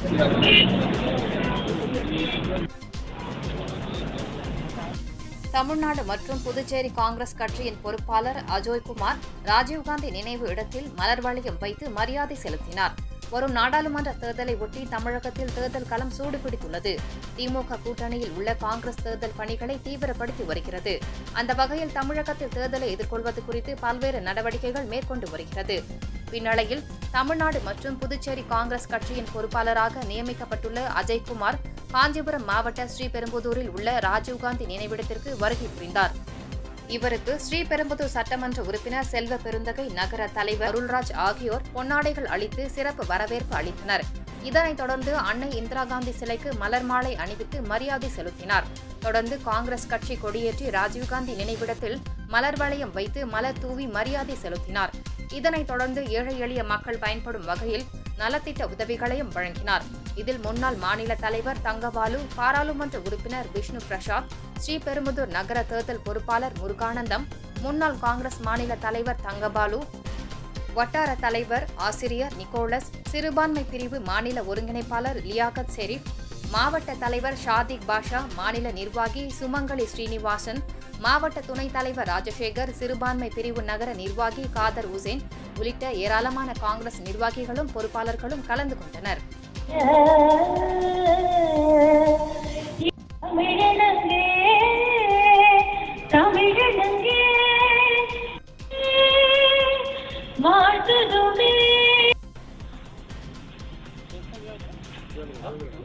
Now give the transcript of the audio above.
தமிழ்நாடு மற்றும் புதுச்சேரி காங்கிரஸ் கட்சியின் பொறுப்பாளர் அஜோய்குமார் ராஜீவ்காந்தி நினைவு இடத்தில் மலர் வளையம் வைத்து மரியாதை செலுத்தினார் வரும் நாடாளுமன்ற தேர்தலை ஒட்டி தமிழகத்தில் தேர்தல் களம் சூடுபிடித்துள்ளது திமுக கூட்டணியில் உள்ள காங்கிரஸ் தேர்தல் பணிகளை தீவிரப்படுத்தி வருகிறது அந்த வகையில் தமிழகத்தில் தேர்தலை எதிர்கொள்வது குறித்து பல்வேறு நடவடிக்கைகள் மேற்கொண்டு வருகிறது பின்னணியில் தமிழ்நாடு மற்றும் புதுச்சேரி காங்கிரஸ் கட்சியின் பொறுப்பாளராக நியமிக்கப்பட்டுள்ள அஜய்குமார் காஞ்சிபுரம் மாவட்ட ஸ்ரீபெரும்புதூரில் உள்ள ராஜீவ்காந்தி நினைவிடத்திற்கு வருகை புரிந்தார் இவருக்கு ஸ்ரீபெரும்புதூர் சட்டமன்ற உறுப்பினர் செல்வ பெருந்தகை நகர தலைவர் அருள்ராஜ் ஆகியோர் பொன்னாடைகள் அளித்து சிறப்பு வரவேற்பு அளித்தனர் இதனைத் தொடர்ந்து அன்னை இந்திரா காந்தி சிலைக்கு மலர் மாலை அணிவித்து மரியாதை செலுத்தினார் தொடர்ந்து காங்கிரஸ் கட்சி கொடியேற்றி ராஜீவ்காந்தி நினைவிடத்தில் மலர் வளையம் வைத்து மலர் தூவி மரியாதை செலுத்தினார் இதனைத் தொடர்ந்து ஏழை எளிய மக்கள் பயன்படும் வகையில் நலத்திட்ட உதவிகளையும் வழங்கினார் இதில் முன்னாள் மாநில தலைவர் தங்கபாலு பாராளுமன்ற உறுப்பினர் விஷ்ணு பிரசாத் ஸ்ரீபெரும்புதூர் நகர தேர்தல் பொறுப்பாளர் முருகானந்தம் முன்னாள் காங்கிரஸ் மாநில தலைவர் தங்கபாலு வட்டார தலைவர் ஆசிரியர் நிக்கோலஸ் சிறுபான்மை பிரிவு மாநில ஒருங்கிணைப்பாளர் லியாகத் ஷெரீப் மாவட்ட தலைவர் ஷாதிக் பாஷா மாநில நிர்வாகி சுமங்கலி ஸ்ரீனிவாசன் மாவட்ட துணைத் தலைவர் ராஜசேகர் சிறுபான்மை பிரிவு நகர நிர்வாகி காதர் உசேன் உள்ளிட்ட ஏராளமான காங்கிரஸ் நிர்வாகிகளும் பொறுப்பாளர்களும் கலந்து கொண்டனர் தமிழனங்கே தமிழனங்கே வாழ்த்துதுமே